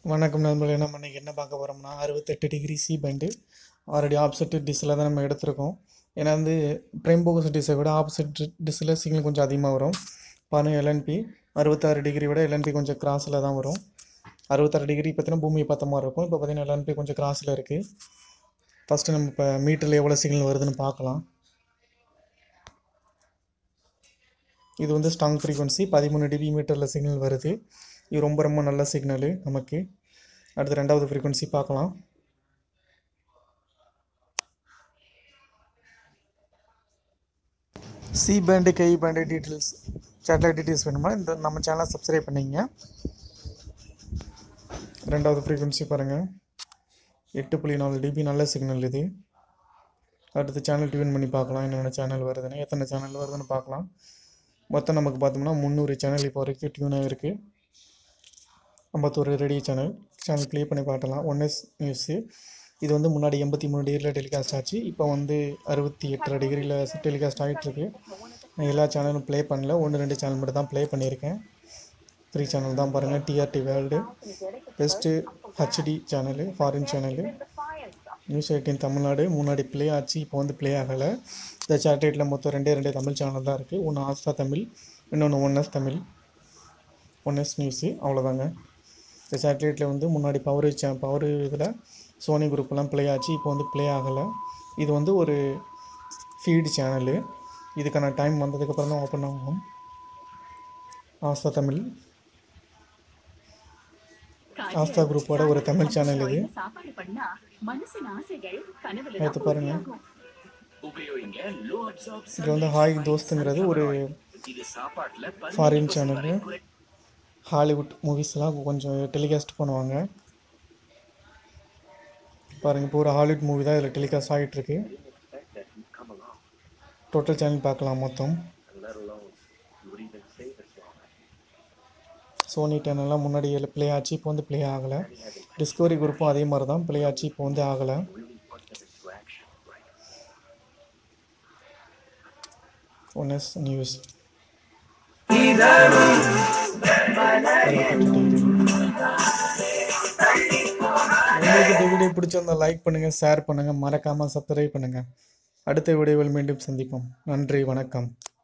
வணக்கம் நண்பர்களே நம்ம இன்னைக்கு என்ன பார்க்க போகிறோம்னா அறுபத்தெட்டு degree C band already opposite டிஸ்ஸில் தான் நம்ம எடுத்திருக்கோம் ஏன்னா வந்து ப்ரைம் போகஸ் டிஸ்ஸை விட ஆப்போசிட் டிஸ்ஸில் சிக்னல் கொஞ்சம் அதிகமாக வரும் பாருங்கள் எல்என்பி அறுபத்தாறு டிகிரி விட எல்என்பி கொஞ்சம் கிராஸில் தான் வரும் அறுபத்தாறு டிகிரி பார்த்தீங்கன்னா பூமியை பார்த்த மாதிரி இருக்கும் இப்போ பார்த்தீங்கன்னா எல்என்பி கொஞ்சம் கிராஸில் இருக்குது ஃபஸ்ட்டு நம்ம இப்போ மீட்டரில் எவ்வளோ சிக்னல் வருதுன்னு பார்க்கலாம் இது வந்து ஸ்ட்ராங் ஃப்ரீக்வன்சி பதிமூணு டிபி மீட்டரில் சிக்னல் வருது இது ரொம்ப ரொம்ப நல்ல சிக்னலு நமக்கு அடுத்து ரெண்டாவது ஃப்ரீக்வன்சி பார்க்கலாம் சி பேண்டு கை பேண்டு டீட்டெயில்ஸ் சேட்டலைட் டீட்டெயில்ஸ் வேணுமா இந்த நம்ம சேனலை சப்ஸ்கிரைப் பண்ணிங்க ரெண்டாவது ஃப்ரீக்வன்சி பாருங்கள் எட்டு புள்ளி நாலு டிபி நல்ல சிக்னல் இது அடுத்து சேனல் டியூன் பண்ணி பார்க்கலாம் என்னென்ன சேனல் வருதுன்னு எத்தனை சேனல் வருதுன்னு பார்க்கலாம் மொத்தம் நமக்கு பார்த்தோம்னா முந்நூறு சேனல் இப்போ வரைக்கும் டியூன் ஆகிருக்கு ஐம்பத்தோரு ரேடியோ சேனல் சேனல் ப்ளே பண்ணி காட்டலாம் ஒன் எஸ் நியூஸு இது வந்து முன்னாடி எண்பத்தி மூணு டிகிரியில் டெலிகாஸ்ட் ஆச்சு இப்போ வந்து அறுபத்தி எட்டரை டிகிரியில் டெலிகாஸ்ட் ஆகிட்டுருக்கு நான் எல்லா சேனலும் ப்ளே பண்ணல ஒன்று ரெண்டு சேனல் மட்டும் தான் ப்ளே பண்ணியிருக்கேன் த்ரீ சேனல் தான் பாருங்கள் TRT world best HD channel foreign channel news eighteen Tamil Nadu முன்னாடி ப்ளே ஆச்சு இப்போ வந்து ப்ளே ஆகலை இந்த சேட்டலைட்டில் மொத்தம் ரெண்டே ரெண்டே தமிழ் சேனல் தான் இருக்குது ஒன்று ஆஸ்தா தமிழ் இன்னொன்று one S Tamil one S news அவ்வளோதாங்க இந்த சேட்டலைட்டில் வந்து முன்னாடி பவர் சே பவர் இதில் சோனி குரூப்லாம் ப்ளே ஆச்சு இப்போ வந்து ப்ளே ஆகலை இது வந்து ஒரு ஃபீடு சேனலு இதுக்கான டைம் வந்ததுக்கப்புறம் தான் ஓப்பன் ஆகும் ஆஸ்தா தமிழ் ஆஸ்தா குரூப்போட ஒரு தமிழ் சேனல் இது சாப்பாடு பண்ணா மனசின் ஆசைகள் கனவுல எடுத்து பாருங்க உபயோகிங்க லோ அப்சார்ப்ஸ் இது வந்து ஹாய் தோஸ்துங்கிறது ஒரு இது சாப்பாட்டுல ஃபாரின் சேனலு ஹாலிவுட் மூவிஸ்லாம் கொஞ்சம் டெலிகாஸ்ட் பண்ணுவாங்க பாருங்கள் இப்போ ஒரு ஹாலிவுட் மூவி தான் இதில் டெலிகாஸ்ட் ஆகிட்டுருக்கு டோட்டல் சேனல் பார்க்கலாம் மொத்தம் சோனி சேனல்லாம் முன்னாடி ப்ளே ஆச்சு இப்போ வந்து ப்ளே ஆகலை டிஸ்கவரி குரூப்பும் அதே மாதிரி தான் ப்ளே ஆச்சு இப்போ வந்து ஆகலை ஒன் எஸ் நியூஸ் உங்களுக்கு இந்த வீடியோ பிடிச்சிருந்தா லைக் பண்ணுங்கள் ஷேர் பண்ணுங்கள் மறக்காமல் சப்ஸ்கிரைப் பண்ணுங்கள் அடுத்த வீடியோவில் மீண்டும் சந்திப்போம் நன்றி வணக்கம்